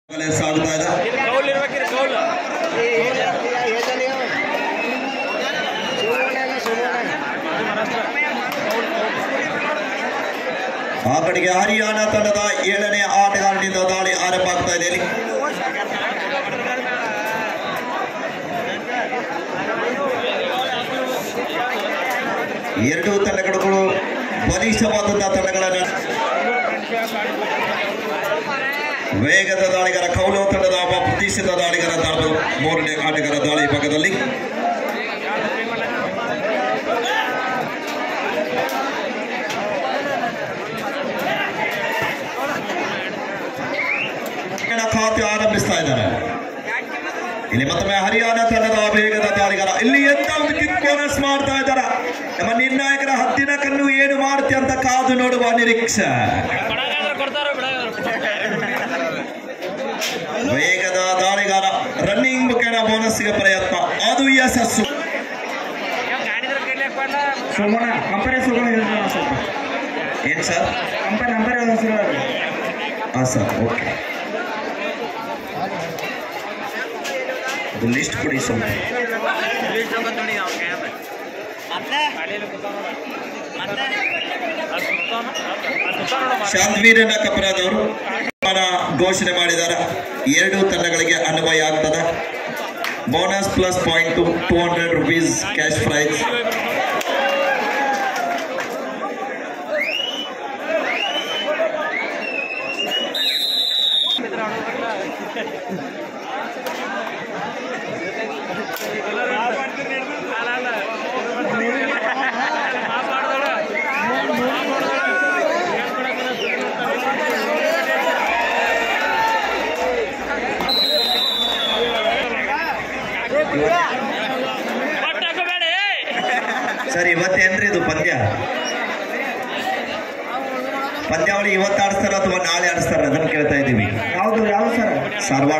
ಕಲೆ ಸಾಗುತ್ತಾ ಇದೆ ಕೌಲ್ ಇರ್ಬೇಕ್ರಿ ಕೌಲ್ ಆ ಕಡೆಗೆ ಹರಿಯಾಣ ತಂಡದ ಏಳನೇ ಆಟಗಾರನಿಂದ ದಾಳಿ ಆರಂಭ ಆಗ್ತಾ ಇದೆ ಇಲ್ಲಿ. ಎರಡೂ ತಂಡಗಳು ಬಲಿಷ್ಠವಾದಂತಹ ತಂಡಗಳನ್ನು ವೇಗದ ದಾಳಿಗರ ಕೌಲೋ ತಂಡದ ಒಬ್ಬ ಪ್ರತಿಷ್ಠಿತ ದಾಳಿಗರ ದಾಳಿ ಮೂರನೇ ಆಟಗಾರ ದಾಳಿ ಭಾಗದಲ್ಲಿ ಶಿಕ್ಷಣ ಖಾತೆ ಆರಂಭಿಸ್ತಾ ಇದ್ದಾರೆ ಇಲ್ಲಿ ಮತ್ತೊಮ್ಮೆ ಹರಿಯಾಣ ತಂಡದ ವೇಗದ ದಾಳಿಗಾರ ಇಲ್ಲಿ ಎಂತ ಒಂದು ಕಿಕ್ ಬೋನಸ್ ಮಾಡ್ತಾ ಇದ್ದಾರೆ ನಮ್ಮ ನಿರ್ಣಾಯಕರ ಹತ್ತಿನ ಕಣ್ಣು ಏನು ಮಾಡುತ್ತೆ ಅಂತ ಕಾದು ನೋಡುವ ನಿರೀಕ್ಷೆ ಬಡಗಾದ್ರೆ ಕೊಡ್ತಾರ ವೇಗದ ದಾಳಿಗಾರ ರನ್ನಿಂಗ್ ಮುಖೇನ ಬೋನಸ್ಗೆ ಪ್ರಯತ್ನ ಅದು ಯಶಸ್ಸು ಗಾಡಿದ್ರ ಕೈಲಿ ಕೊಡ್ಲ ಸೋಮಣ್ಣ ಕಂಪನಿ ಸೋಮಣ್ಣ ಹೇಳ್ತಾನ ಸ್ವಲ್ಪ ಏನ್ ಸರ್ ಕಂಪನಿ ನಂಬರ್ ಯಾವ್ದು ಹೆಸರು ಹೇಳ್ರಿ. ಹಾ ಸರ್ ಓಕೆ ಅದು ಲಿಸ್ಟ್ ಕೊಡಿ ಸ್ವಲ್ಪ ಶಾಂತವೀರನ ಕಪರಾದವರು ಹಣ ಘೋಷಣೆ ಮಾಡಿದ್ದಾರೆ ಎರಡು ತಂಡಗಳಿಗೆ ಅನ್ವಯ ಆಗ್ತದೆ bonus plus point two hundred rupees cash prize sir ಇವತ್ತೇನ್ರಿ ಇದು ಪಂದ್ಯ ಪಂದ್ಯಾವಳಿ ಇವತ್ತು ಆಡಿಸ್ತಾರ ಅಥವಾ ನಾಳೆ ಆಡಿಸ್ತಾರ ಅದನ್ನ ಕೇಳ್ತಾ ಇದ್ದೀವಿ ಯಾವ್ದು ಯಾವ್ದು ಸರ್ ಸಾರವಾಡ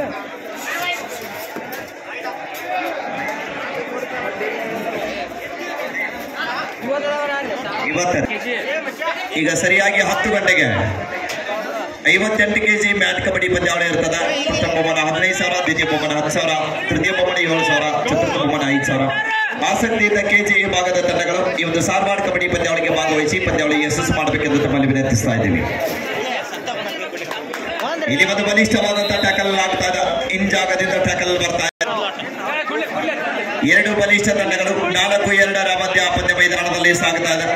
ಇವತ್ತ ಈಗ ಸರಿಯಾಗಿ ಹತ್ತು ಗಂಟೆಗೆ ಐವತ್ತೆಂಟು ಕೆಜಿ ಮ್ಯಾಟ್ ಕಬಡ್ಡಿ ಪಂದ್ಯಾವಳಿ ಇರ್ತದ ಪ್ರಥಮ ಬಹುಮಾನ ಹದಿನೈದು ಸಾವಿರ ದ್ವಿತೀಯ ಬಹುಮಾನ ಹತ್ತು ಸಾವಿರ ತೃತೀಯ ಬಹುಮಾನ ಏಳು ಸಾವಿರ ಚತುರ್ಥ ಬಹುಮಾನ ಐದು ಸಾವಿರ ಆಸಕ್ತಿಯಿಂದ ಕೆಜಿ ವಿಭಾಗದ ತಂಡಗಳು ಈ ಒಂದು ಸಾರವಾಡ ಕಬಡ್ಡಿ ಪಂದ್ಯಾವಳಿಗೆ ಭಾಗವಹಿಸಿ ಪಂದ್ಯಾವಳಿ ಯಶಸ್ಸು ಮಾಡಬೇಕೆಂದು ತಮ್ಮಲ್ಲಿ ವಿನಂತಿಸ್ತಾ ಇದ್ದೀವಿ ಇಲ್ಲಿ ಒಂದು ಬಲಿಷ್ಠವಾದಂತಹ ಟ್ಯಾಕಲ್ ಆಗ್ತಾ ಇದೆ ಹಿಂಜಾಗದಿಂದ ಟ್ಯಾಕಲ್ ಬರ್ತಾ ಇದೆ ಎರಡು ಬಲಿಷ್ಠ ತಂಡಗಳು ನಾಲ್ಕು ಎರಡರ ಮಧ್ಯ ಪಂದ್ಯ ಮೈದಾನದಲ್ಲಿ ಸಾಗ್ತಾ ಇದೆ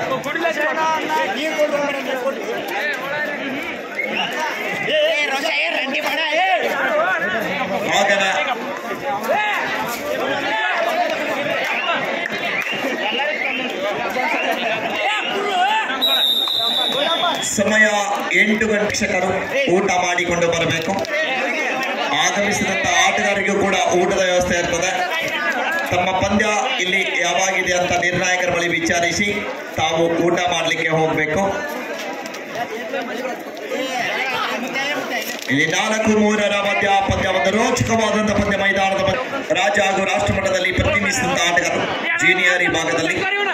ಆಗನ ಸಮಯ ಎಂಟು ಗಂಟೆ ಶಿಕ್ಷಕರು ಊಟ ಮಾಡಿಕೊಂಡು ಬರಬೇಕು ಆಗಮಿಸಿದಂತ ಆಟಗಾರರಿಗೂ ಕೂಡ ಊಟದ ವ್ಯವಸ್ಥೆ ಇರ್ತದೆ ತಮ್ಮ ಪಂದ್ಯ ಇಲ್ಲಿ ಯಾವಾಗಿದೆ ಅಂತ ನಿರ್ಣಾಯಕರ ಬಳಿ ವಿಚಾರಿಸಿ ತಾವು ಊಟ ಮಾಡಲಿಕ್ಕೆ ಹೋಗಬೇಕು ಇಲ್ಲಿ ನಾಲ್ಕು ಮೂರರ ಮಧ್ಯ ಪಂದ್ಯ ಒಂದು ರೋಚಕವಾದಂತಹ ಪಂದ್ಯ ಮೈದಾನದ ಮಧ್ಯ ರಾಜ್ಯ ಹಾಗೂ ರಾಷ್ಟ್ರ ಮಟ್ಟದಲ್ಲಿ ಪ್ರತಿನಿಧಿಸಿದಂತಹ ಆಟಗಾರರು ಜೂನಿಯರ್ ವಿಭಾಗದಲ್ಲಿ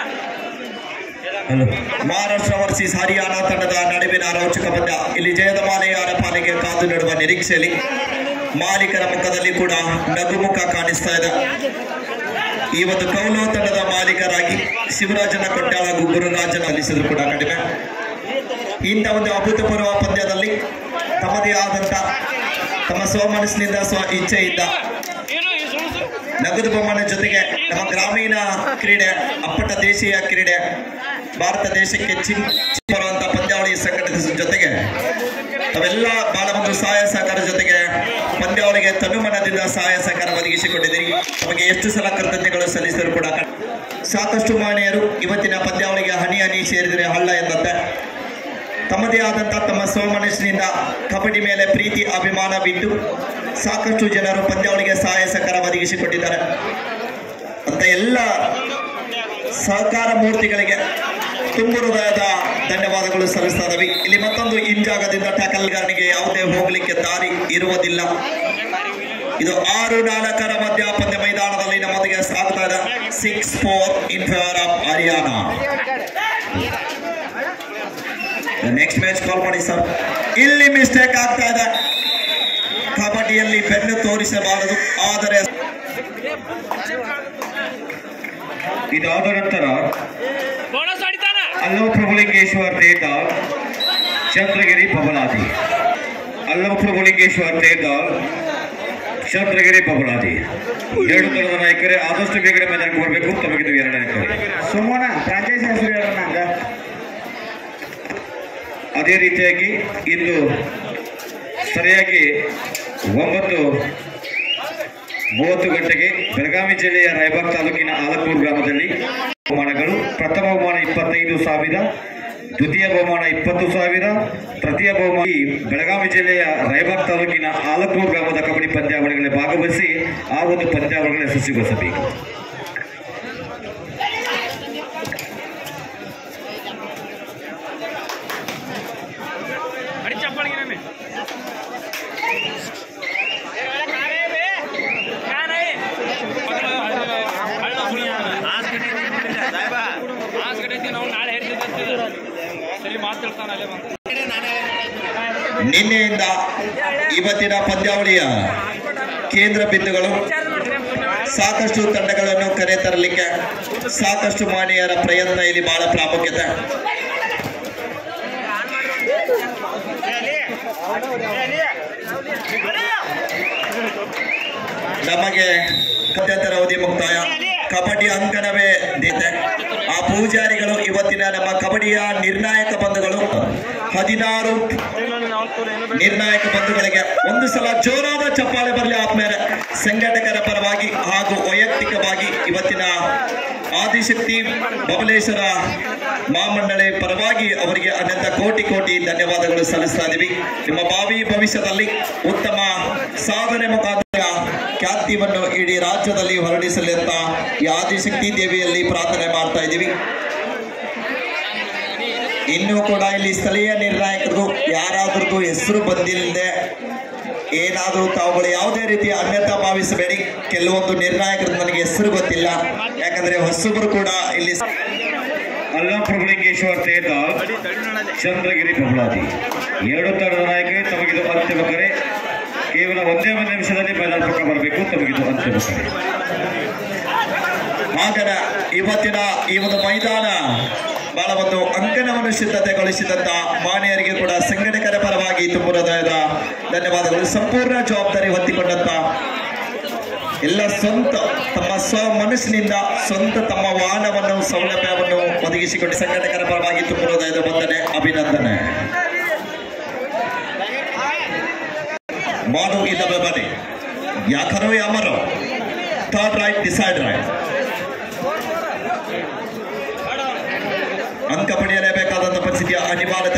ಹಲೋ. ಮಹಾರಾಷ್ಟ್ರ ವರ್ಸಸ್ ಹರಿಯಾಣ ತಂಡದ ನಡುವಿನ ರೋಚಕ ಪಂದ್ಯ ಇಲ್ಲಿ ಜಯದ ಮಾಲೆಯಾರ ಪಾಲಿಗೆ ಕಾದು ನೀಡುವ ನಿರೀಕ್ಷೆಯಲ್ಲಿ ಮಾಲೀಕರ ಮುಖದಲ್ಲಿ ಕೂಡ ನಗುಮುಖ ಕಾಣಿಸ್ತಾ ಇದೆ ಈ ಒಂದು ಕೌಲೋ ತಂಡದ ಮಾಲೀಕರಾಗಿ ಶಿವರಾಜನ ಕೊಟ್ಟಾಳ ಹಾಗೂ ಗುರುರಾಜನ ಅಲಿಸಿದ್ರು ಕೂಡ ಕಡಿಮೆ ಇಂಥ ಒಂದು ಅಭೂತಪೂರ್ವ ಪಂದ್ಯದಲ್ಲಿ ತಮ್ಮದೇ ಆದಂತ ತಮ್ಮ ಸ್ವಮನಸ್ಸಿನಿಂದ ಸ್ವ ಇಚ್ಛೆಯಿಂದ ನಗದು ಬಹುಮಾನ ಜೊತೆಗೆ ನಮ್ಮ ಗ್ರಾಮೀಣ ಕ್ರೀಡೆ ಅಪ್ಪಟ ದೇಶೀಯ ಕ್ರೀಡೆ ಭಾರತ ದೇಶಕ್ಕೆ ಚಿನ್ ಬರುವಂತ ಪಂದ್ಯಾವಳಿ ಸಂಘಟಿಸಿದ ಜೊತೆಗೆ ತಾವೆಲ್ಲ ಬಹಳ ಒಂದು ಸಹಾಯ ಸಹಕಾರ ಜೊತೆಗೆ ಪಂದ್ಯಾವಳಿಗೆ ತನುಮನದಿಂದ ಸಹಾಯ ಸಹಕಾರ ಒದಗಿಸಿಕೊಂಡಿದ್ದೀರಿ ನಮಗೆ ಎಷ್ಟು ಸಲ ಕೃತಜ್ಞತೆಗಳು ಸಲ್ಲಿಸಿದ್ರು ಕೂಡ ಸಾಕಷ್ಟು ಮಹಿಳೆಯರು ಇವತ್ತಿನ ಪಂದ್ಯಾವಳಿಗೆ ಹನಿ ಹನಿ ಸೇರಿದರೆ ಹಳ್ಳ ಎಂದಂತೆ ತಮ್ಮದೇ ಆದಂತಹ ತಮ್ಮ ಸ್ವಮನಸ್ಸಿನಿಂದ ಕಬಡ್ಡಿ ಮೇಲೆ ಪ್ರೀತಿ ಅಭಿಮಾನ ಬಿಟ್ಟು ಸಾಕಷ್ಟು ಜನರು ಪಂದ್ಯಾವಳಿಗೆ ಸಹಾಯ ಸಹಕಾರ ಒದಗಿಸಿಕೊಟ್ಟಿದ್ದಾರೆ ಅಂತ ಎಲ್ಲ ಸಹಕಾರ ಮೂರ್ತಿಗಳಿಗೆ ತುಂಬು ಹೃದಯದ ಧನ್ಯವಾದಗಳು ಸಲ್ಲಿಸ್ತಾ ಇದ್ದೀವಿ ಇಲ್ಲಿ ಮತ್ತೊಂದು ಇಂಜಾಗದಿಂದ ಟ್ಯಾಕಲ್ಗಾರನಿಗೆ ಯಾವುದೇ ಹೋಗಲಿಕ್ಕೆ ದಾರಿ ಇರುವುದಿಲ್ಲ ಇದು ಆರು ನಾಲ್ಕರ ಮಧ್ಯ ಪಂದ್ಯ ಮೈದಾನದಲ್ಲಿ ನಮ್ಮೊಂದಿಗೆ ಸಾಗ್ತಾ ಇದೆ six four in favour of Haryana next match call ಮಾಡಿ ಸರ್ ಇಲ್ಲಿ ಮಿಸ್ಟೇಕ್ ಆಗ್ತಾ ಇದೆ ಕಬಡ್ಡಿಯಲ್ಲಿ ಬೆನ್ನು ತೋರಿಸಬಾರದು ಆದರೆ ಇದಾದ ನಂತರ ಬೋನಸ್ ಹೊಡಿತಾನ ಅಲ್ಲೋ ಪ್ರಭುಲಿಂಗೇಶ್ವರ್ ತೇದಾಲ್ ಚಂದ್ರಗಿರಿ ಬಬಲಾದಿ ಅಲ್ಲೋ ಪ್ರಭುಲಿಂಗೇಶ್ವರ್ ತೇದಾಲ್ ಚಂದ್ರಗಿರಿ ಬಬಲಾದಿ ಎರಡು ತರದ ನಾಯಕರೇ ಆದಷ್ಟು ಬೇಗನೆ ಮೈದಾನಕ್ಕೆ ಬರಬೇಕು ತಮಗಿದು ಎರಡನೇ ಕರೆ ಸೋಮಣ್ಣ ಫ್ರಾಂಚೈಸಿ ಹೆಸರು ಹೇಳ್ರಿ ನಂಗ ಅದೇ ರೀತಿಯಾಗಿ ಇಂದು ಸರಿಯಾಗಿ ಒಂಬತ್ತು ಮೂವತ್ತು ಗಂಟೆಗೆ ಬೆಳಗಾವಿ ಜಿಲ್ಲೆಯ ರಾಯಬಾಗ್ ತಾಲೂಕಿನ ಆಲಕೂರು ಗ್ರಾಮದಲ್ಲಿ ಬಹುಮಾನಗಳು ಪ್ರಥಮ ಬಹುಮಾನ ಇಪ್ಪತ್ತೈದು ಸಾವಿರ ದ್ವಿತೀಯ ಬಹುಮಾನ ಇಪ್ಪತ್ತು ಸಾವಿರ ತೃತೀಯ ಬಹುಮಾನ ಈ ಬೆಳಗಾವಿ ಜಿಲ್ಲೆಯ ರಾಯಬಾಗ್ ತಾಲೂಕಿನ ಆಲಕೂರು ಗ್ರಾಮದ ಕಬಡ್ಡಿ ಪಂದ್ಯಾವಳಿಗಳಲ್ಲಿ ಭಾಗವಹಿಸಿ ಆ ಒಂದು ಪಂದ್ಯಾವಳಿಗಳನ್ನು ಯಶಸ್ವಿಗೊಳಿಸಬೇಕು ಅಡಿ ಚಪ್ಪಳಿಗೆ ನಮ್ಮೆ ನಾವು ನಾಳೆ ಹೇಳ್ತಿದ್ದ ಸರಿ ಮಾತಾಡ್ತಾನ ಅಲ್ಲೇ ಬಂದು ನಿನ್ನೆಯಿಂದ ಇವತ್ತಿನ ಪಂದ್ಯಾವಳಿಯ ಕೇಂದ್ರ ಬಿಂದುಗಳು ಸಾಕಷ್ಟು ತಂಡಗಳನ್ನು ಕರೆ ತರಲಿಕ್ಕೆ ಸಾಕಷ್ಟು ಮಾನೀಯರ ಪ್ರಯತ್ನ ಇಲ್ಲಿ ಬಹಳ ಪ್ರಾಮುಖ್ಯತೆ ನಮಗೆ ಮಧ್ಯಂತರ ಅವಧಿ ಮುಕ್ತಾಯ ಕಬಡ್ಡಿ ಅಂಕಣವೇ ಇದೆ ಆ ಪೂಜಾರಿಗಳು ಇವತ್ತಿನ ನಮ್ಮ ಕಬಡ್ಡಿಯ ನಿರ್ಣಾಯಕ ಬಂಧುಗಳು ಹದಿನಾರು ನಿರ್ಣಾಯಕ ಬಂಧುಗಳಿಗೆ ಒಂದು ಸಲ ಜೋರಾದ ಚಪ್ಪಾಳೆ ಬರಲಿ ಆದ್ಮೇಲೆ ಸಂಘಟಕರ ಪರವಾಗಿ ಹಾಗೂ ವೈಯಕ್ತಿಕವಾಗಿ ಇವತ್ತಿನ ಆದಿಶಕ್ತಿ ಬಬಲೇಶ್ವರ ಮಹಾಮಂಡಳಿ ಪರವಾಗಿ ಅವರಿಗೆ ಅನಂತ ಕೋಟಿ ಕೋಟಿ ಧನ್ಯವಾದಗಳು ಸಲ್ಲಿಸ್ತಾ ಇದೀವಿ ನಿಮ್ಮ ಭಾವಿ ಭವಿಷ್ಯದಲ್ಲಿ ಉತ್ತಮ ಸಾಧನೆ ಮುಖಾಂತರ ಖ್ಯಾತಿಯನ್ನು ಇಡೀ ರಾಜ್ಯದಲ್ಲಿ ಹೊರಡಿಸಲಿ ಅಂತ ಈ ಆದಿಶಕ್ತಿ ದೇವಿಯಲ್ಲಿ ಪ್ರಾರ್ಥನೆ ಮಾಡ್ತಾ ಇದ್ದೀವಿ ಇನ್ನೂ ಕೂಡ ಇಲ್ಲಿ ಸ್ಥಳೀಯ ನಿರ್ಣಾಯಕರಿಗೂ ಯಾರಾದ್ರದ್ದು ಹೆಸರು ಬಂದಿಲ್ಲದೆ ಏನಾದರೂ ತಾವುಗಳು ಯಾವುದೇ ರೀತಿಯ ಅನ್ಯತಾ ಭಾವಿಸಬೇಡಿ ಕೆಲವೊಂದು ನಿರ್ಣಾಯಕರು ನನಗೆ ಹೆಸರು ಗೊತ್ತಿಲ್ಲ ಯಾಕಂದ್ರೆ ಹೊಸಬರು ಕೂಡ ಇಲ್ಲಿ ಅಲ್ಲಂ ಪ್ರಭುಲಿಂಗೇಶ್ವರ್ ತೇದಾಲ್ ಚಂದ್ರಗಿರಿ ಬಬಲಾದಿ ಎರಡು ತಂಡದ ನಾಯಕರೇ ತಮಗಿದು ಅಂತಿಮ ಕರೆ ಕೇವಲ ಒಂದೇ ಒಂದು ನಿಮಿಷದಲ್ಲಿ ಮೈದಾನ ಪಕ್ಕ ಬರಬೇಕು ತಮಗಿದು ಅಂತಿಮ ಕರೆ ಹಾಗನ ಇವತ್ತಿನ ಈ ಒಂದು ಮೈದಾನ ಬಹಳ ಒಂದು ಅಂಕಣವನ್ನು ಸಿದ್ಧತೆಗೊಳಿಸಿದಂತ ಮಾನ್ಯರಿಗೆ ಕೂಡ ಸಂಘಟಕರ ಪರವಾಗಿ ತುಂಬ ಹೃದಯದ ಧನ್ಯವಾದಗಳು ಸಂಪೂರ್ಣ ಜವಾಬ್ದಾರಿ ಹೊತ್ತಿಕೊಂಡಂತ ಎಲ್ಲ ಸ್ವಂತ ತಮ್ಮ ಸ್ವ ಮನಸ್ಸಿನಿಂದ ಸ್ವಂತ ತಮ್ಮ ವಾಹನವನ್ನು ಸೌಲಭ್ಯವನ್ನು ಒದಗಿಸಿಕೊಂಡು ಸಂಘಟಕರ ಪರವಾಗಿ ತುಂಬ ಹೃದಯದ ವಂದನೆ ಅಭಿನಂದನೆ ಮಾಡು ಇಲ್ಲವೇ ಬನ್ನಿ ಯಾಕರೋ ಯಾಮರೋ ಥರ್ಡ್ ರೈಟ್ ಡಿಸೈಡ್ ರೈಟ್ ಅಂಕ ಪಡೆಯಲೇಬೇಕಾದಂತ ಪರಿಸ್ಥಿತಿಯ ಅನಿವಾರ್ಯತೆ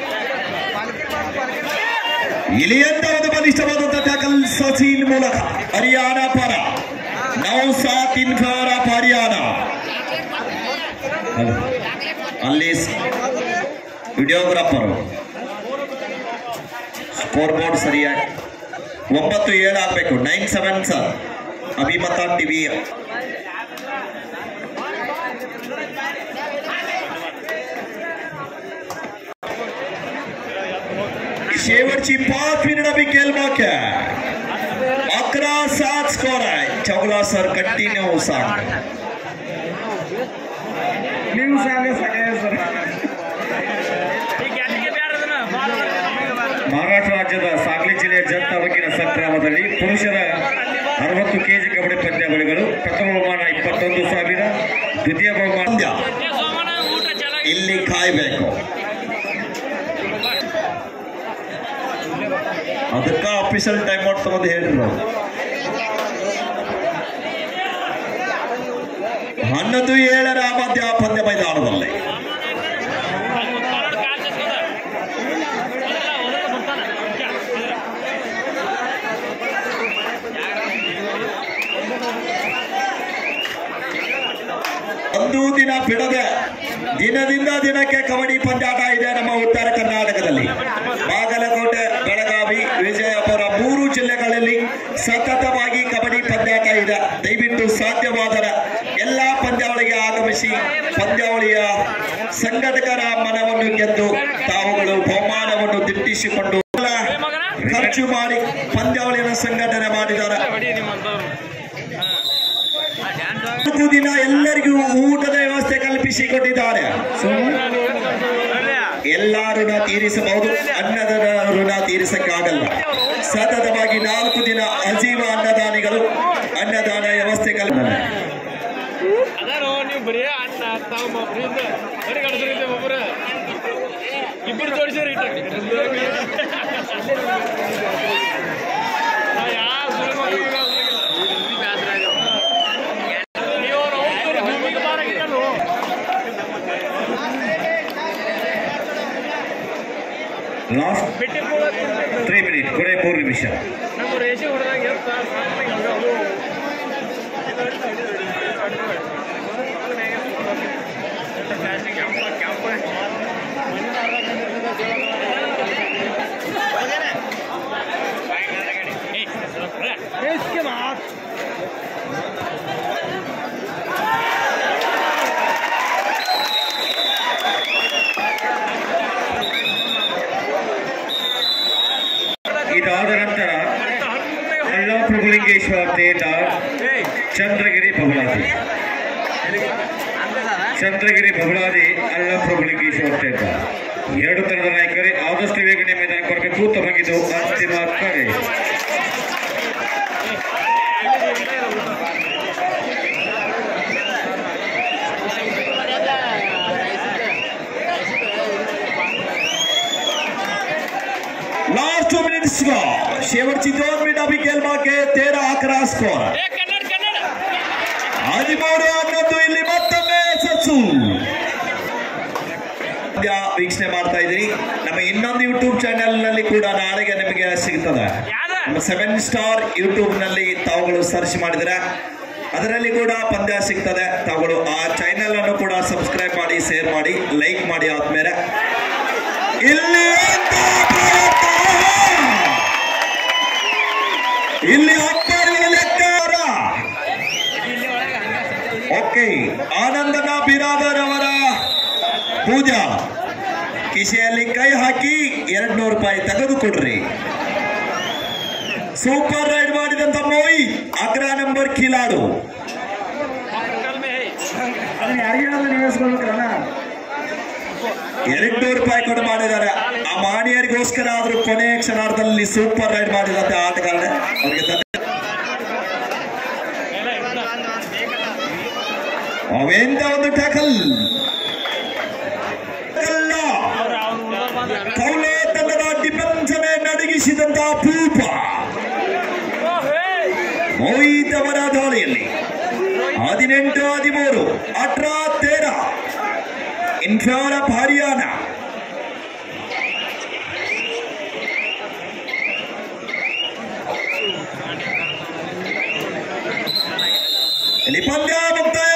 ಇಲಿಯಂತ ಒಂದು ಬಲಿಷ್ಠವಾದಂತಹ ಟ್ಯಾಕಲ್ ಸಚಿನ್ ಮೂಲಕ ಹರಿಯಾಣ ಪರ ನೌಸಾತ್ ಇನ್ ಫೇವರ್ ಆಫ್ ಹರಿಯಾಣ ಅದು. ಅಲ್ಲಿ ವಿಡಿಯೋಗ್ರಾಫರ್ ಸ್ಕೋರ್ ಬೋರ್ಡ್ ಸರಿಯಾಗಿ ಒಂಬತ್ತು ಏಳು ಆಗ್ಬೇಕು nine seven sir Abhimata TV शेवटची पाच मिनिटं मी केल अकरा सात स्कोर आहे चौगला सर कंटिन्यू सांग ನೀವು ಸಾಂಗ ಸಾಕಾಗ ಸರ್ ಈ ಗ್ಯಾಟಿಗೆ ಬೇಡ ಅದನ್ನ ಮಹಾರಾಷ್ಟ್ರ ರಾಜ್ಯದ ಸಾಂಗ್ಲಿ ಜಿಲ್ಲೆಯ ಜತ್ ತಾಲೂಕಿನ ಸಂಗ್ರಾಮದಲ್ಲಿ ಪುರುಷರ ಅರವತ್ತು ಕೆಜಿ ಕಬಡ್ಡಿ ಪಂದ್ಯಾವಳಿಗಳು ಪ್ರಥಮ ಬಹುಮಾನ ಇಪ್ಪತ್ತೊಂದು ಸಾವಿರ ದ್ವಿತೀಯ ಬಹುಮಾನ ಪಂದ್ಯ ಏ ಸೋಮಣ್ಣ ಊಟ ಚೆನ್ನಾಗಿ ಇಲ್ಲಿ ಕಾಯ್ಬೇಕು ಅದಕ್ಕ ಅಫಿಷಿಯಲ್ ಟೈಮ್ ಔಟ್ ತಗೊಂಡು ಹೇಳ್ರಿ ನಾವು ಹನ್ನೊಂದು ಏಳರ ಮಧ್ಯ ಪಂದ್ಯ ಮೈದಾನದಲ್ಲಿ ಕಾಲ್ ಚಸ್ಕೊಂಡ ಒಂದು ದಿನ ಬಿಡದೆ ದಿನದಿಂದ ದಿನಕ್ಕೆ ಕಬಡ್ಡಿ ಪಂದ್ಯಾಟ ಇದೆ ನಮ್ಮ ಉತ್ತರ ಕರ್ನಾಟಕದಲ್ಲಿ ಬಾಗಲಕೋಟೆ ಬೆಳಗಾವಿ ವಿಜಯಪುರ ಮೂರು ಜಿಲ್ಲೆಗಳಲ್ಲಿ ಸತತವಾಗಿ ಕಬಡ್ಡಿ ಪಂದ್ಯಾಟ ಇದೆ ದಯವಿಟ್ಟು ಸಾಧ್ಯವಾದರೆ ಎಲ್ಲಾ ಪಂದ್ಯಾವಳಿಗೆ ಆಗಮಿಸಿ ಪಂದ್ಯಾವಳಿಯ ಸಂಘಟಕರ ಮನವನ್ನು ಗೆದ್ದು ತಾವುಗಳು ಬಹುಮಾನವನ್ನು ದಿಟ್ಟಿಸಿಕೊಂಡು ಖರ್ಚು ಮಾಡಿ ಪಂದ್ಯಾವಳಿ ಸಂಘಟನೆ ಮಾಡಿದ್ದಾರೆ ಹೊಡಿ ನಿಮ್ಮಂತವ್ರು ನಾಲ್ಕು ದಿನ ಎಲ್ಲರಿಗೂ ಊಟದ ವ್ಯವಸ್ಥೆ ಕಲ್ಪಿಸಿ ಕೊಟ್ಟಿದ್ದಾರೆ ಎಲ್ಲ ಋಣ ತೀರಿಸಬಹುದು ಅನ್ನದ ಋಣ ತೀರಿಸಕ್ಕಾಗಲ್ಲ ಸತತವಾಗಿ ನಾಲ್ಕು ದಿನ ಅಜೀವ ಅನ್ನದಾನಿಗಳು ಅನ್ನದಾನ ವ್ಯವಸ್ಥೆ ಕಲ್ಪನೆ ಅದಾರೋ ನೀವು ಬರೀ ಅಣ್ಣ ತಾವು ಒಬ್ಬರಿಂದ ಬರೀ ಕಡ್ಸರಿದ್ದೆ ಒಬ್ಬರು ಇಬ್ಬರು ಜೋಡಿಸಿರಿ ಯಾವ ನೀವು ಅವ್ರ ಭೂಮಿಗೆ ಮಾರಾಗಿದ್ದಲ್ವ ಲಾಸ್ಟ್ ಬಿಟ್ಟಿ ತ್ರೀ ಮಿನಿಟ್ ಕೊನೆ ಮೂರು ನಿಮಿಷ ನಮ್ಮ ರೇಷೆ ಹೊಡೆದಾಗ ಎತ್ತ ಇದಾದ ನಂತರ ಅಲ್ಲಾ ಪ್ರಭುಲಿಂಗೇಶ್ವರ ಥಿಯೇಟರ್ ಚಂದ್ರಗಿರಿ ಬಬಲಾದಿ ಚಂದ್ರಗಿರಿ ಬಬಲಾದಿ ಅಲ್ಲ ಪ್ರಭುಲಿಂಗೇಶ್ವರ ಥಿಯೇಟರ್ ಎರಡು ತಂಡದ ನಾಯಕರೇ ಆದಷ್ಟು ಬೇಗನೆ ಮೈದಾನಕ್ಕೆ ಬರಬೇಕು ತಮಗಿದು ಅಂತಿಮ ಕರೆ लास्ट टू मिनिट्स का शेवटची दोन मिनिट अभी खेळ बाकी तेरा अकरा स्कोर ಕನ್ನಡ ಕನ್ನಡ ಹದಿಮೂರು ಹನ್ನೊಂದು ಇಲ್ಲಿ ಮತ್ತೊಮ್ಮೆ ಯಶಸ್ಸು ಪಂದ್ಯ ವೀಕ್ಷಣೆ ಮಾಡ್ತಾ ಇದ್ದೀರಿ ನಮ್ಮ ಇನ್ನೊಂದು ಯೂಟ್ಯೂಬ್ ಚಾನೆಲ್ ನಲ್ಲಿ ಕೂಡ ನಾಳೆಗೆ ನಿಮಗೆ ಸಿಗ್ತದೆ ನಮ್ಮ ಸೆವೆನ್ ಸ್ಟಾರ್ ಯೂಟ್ಯೂಬ್ ನಲ್ಲಿ ತಾವುಗಳು ಸರ್ಚ್ ಮಾಡಿದ್ರೆ ಅದರಲ್ಲಿ ಕೂಡ ಪಂದ್ಯ ಸಿಗ್ತದೆ ತಾವುಗಳು ಆ ಚಾನೆಲ್ ಅನ್ನು ಕೂಡ ಸಬ್ಸ್ಕ್ರೈಬ್ ಮಾಡಿ ಶೇರ್ ಮಾಡಿ ಲೈಕ್ ಮಾಡಿ ಆದ್ಮೇಲೆ ಇಲ್ಲಿ ಅಂತ ಪ್ರಯತ್ನ. ಇಲ್ಲಿ ಅಬ್ಬರದ ಲೆಕ್ಕಾರ ಓಕೆ ಆನಂದನ ಬಿರಾದರ್ ಅವರ ಪೂಜಾ ಕಿಸೆಯಲ್ಲಿ ಕೈ ಹಾಕಿ ಎರಡ್ ನೂರು ರೂಪಾಯಿ ತೆಗೆದುಕೊಡ್ರಿ ಸೂಪರ್ ರೈಡ್ ಮಾಡಿದಂತ ಮೋಯಿ ಅಗ್ರ ನಂಬರ್ ಕಿಲಾಡು ಅದನ್ನ ಯಾರಿಗೆ ಹೇಳೋದು ನೀವೇ ಇಸ್ಕೊಳ್ಬೇಕಲ್ಲ ಎರಡ್ ನೂರು ರೂಪಾಯಿ ಕೊಟ್ಟು ಮಾಡಿದ್ದಾರೆ ಆ ಮಾಣಿಯರಿಗೋಸ್ಕರ ಆದ್ರೂ ಕೊನೆಯ ಕ್ಷಣಾರ್ಧದಲ್ಲಿ ಸೂಪರ್ ರೈಡ್ ಮಾಡಿದಂತೆ ಆಟಗಾರ ಅವರಿಗೆ ಧನ್ಯ- ಅವೆಂತ ಒಂದು ಟ್ಯಾಕಲ್ ಕೌಲೆ ತಂಡದ ಡಿಫೆನ್ಸ್ ನಡಗಿಸಿದಂತ ಪೂಪ ಮೋಹಿತ್ ಅವರ ದಾಳಿಯಲ್ಲಿ ಹದಿನೆಂಟು ಹದಿಮೂರು ಅಠರ ತೇರ ಇನ್ಫ್ಯಾರ ಹರಿಯಾಣ ಇಲ್ಲಿ ಪಂದ್ಯ ಮುಕ್ತಾಯ